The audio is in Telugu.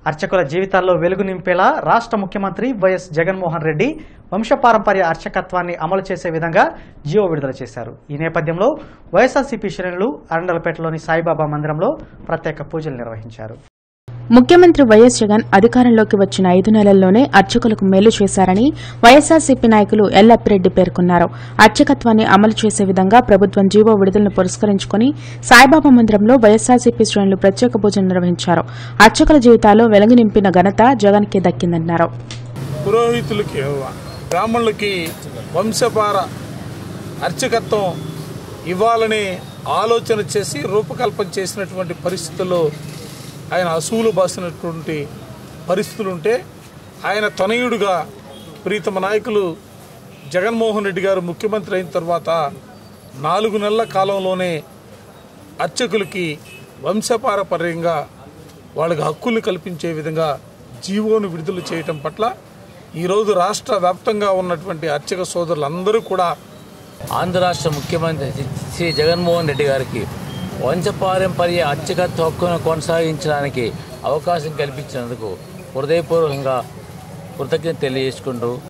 అర్చకుల జీవితాల్లో వెలుగు నింపేలా రాష్ట్ర ముఖ్యమంత్రి వైఎస్ జగన్మోహన్ రెడ్డి వంశపారంపర్య అర్చకత్వాన్ని అమలు చేసే విధంగా జియో విడుదల చేశారు ఈ నేపథ్యంలో వైఎస్ఆర్సీపీ శ్రేణులు అరండలపేటలోని సాయిబాబా మందిరంలో ప్రత్యేక పూజలు నిర్వహించారు ముఖ్యమంత్రి వైఎస్ జగన్ అధికారంలోకి వచ్చిన ఐదు నెలల్లోనే అర్చకులకు మేలు చేశారని వైఎస్ఆర్సీపీ నాయకులు ఎల్లప్పిరెడ్డి పేర్కొన్నారు అర్చకత్వాన్ని అమలు చేసే విధంగా ప్రభుత్వం జీవో విడుదలను పురస్కరించుకుని సాయిబాబా మందిరంలో వైఎస్ఆర్సీపీ శ్రేణులు ప్రత్యేక పూజలు నిర్వహించారు అర్చకుల జీవితాల్లో వెలుగు నింపిన ఘనత జగన్కే దక్కిందన్నారు పురోహితులకి బ్రాహ్మణులకి వంశపార అర్చకత్వం ఇవ్వాలని ఆలోచన చేసి రూపకల్పన చేసినటువంటి పరిస్థితుల్లో ఆయన అసూలు బాసినటువంటి పరిస్థితులు ఉంటే ఆయన తనయుడుగా ప్రీతమ నాయకులు జగన్మోహన్ రెడ్డి గారు ముఖ్యమంత్రి అయిన తర్వాత నాలుగు నెలల కాలంలోనే అర్చకులకి వంశపారపర్యంగా వాళ్ళకి హక్కుల్ని కల్పించే విధంగా జీవోను విడుదల చేయటం పట్ల ఈరోజు రాష్ట్ర వ్యాప్తంగా ఉన్నటువంటి అర్చక సోదరులందరూ కూడా ఆంధ్ర రాష్ట్ర ముఖ్యమంత్రి శ్రీ జగన్మోహన్ రెడ్డి గారికి వంశపారంపర్య అర్చకత్వ హక్కును కొనసాగించడానికి అవకాశం కల్పించినందుకు హృదయపూర్వకంగా కృతజ్ఞత తెలియజేసుకుంటూ